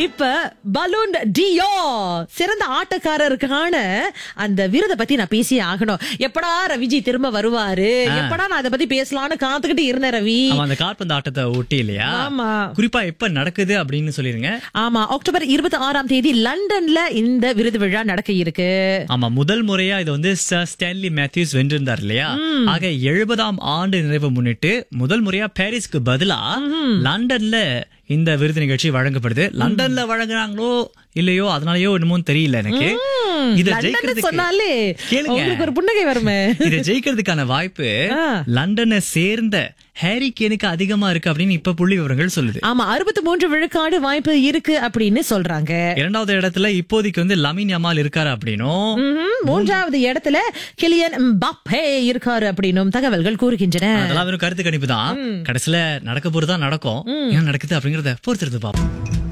இப்ப balloon deo சிறந்த ஆட்டக்காரருக்கான அந்த விருதை பத்தி நான் பேசியே ஆகணும் எப்படா ரவிஜி திரும்ப வருவாரு எப்படா நான் அதை பத்தி பேசலாம்னு காத்துக்கிட்டு இருந்தேன் ரவி ஆமா அந்த காற்பந்து ஆட்டத்தை ஒட்டி இல்லையா ஆமா. குறிப்பா எப்ப நடக்குது அப்படின்னு சொல்லிருங்க ஆமா அக்டோபர் இருபத்தி ஆறாம் தேதி லண்டன்ல இந்த விருது விழா நடக்க இருக்கு ஆமா முதல் முறையா இது வந்து சர் ஸ்டான்லி மேத்யூஸ் வென்றிருந்தார் இல்லையா ஆக எழுபதாம் ஆண்டு நிறைவு முன்னிட்டு முதல் முறையா பாரிஸ்க்கு பதிலா லண்டன்ல இந்த விருது நிகழ்ச்சி வழங்கப்படுது லண்டன்ல வழங்குறாங்களோ இல்லையோ அதனாலயோ என்னமோ தெரியல எனக்கு இத லண்டன்னு ஜெயிக்கிறதுக்கு சொன்னாலே கேளுங்க. உங்களுக்கு ஒரு புன்னகை வருமே இத ஜெயிக்கிறதுக்கான வாய்ப்பு ஆ. லண்டனை சேர்ந்த ஹாரி கேனுக்கு அதிகமா இருக்கு அப்படின்னு இப்ப புள்ளி விவரங்கள் சொல்லுது ஆமா அறுபத்தி மூன்று விழுக்காடு வாய்ப்பு இருக்கு அப்படின்னு சொல்றாங்க இரண்டாவது இடத்துல இப்போதைக்கு வந்து லமின் யமால் இருக்காரு அப்படின்னும் ம்ஹும். மூன்றாவது இடத்துல கிலியன் பப்பே இருக்காரு அப்படின்னும் தகவல்கள் கூறுகின்றன அதெல்லாம் வெறும் கருத்து கணிப்பு தான் கடைசியில நடக்க போறதுதான் நடக்கும் என்ன நடக்குது அப்படிங்கறத பொறுத்திருந்து பார்ப்போம்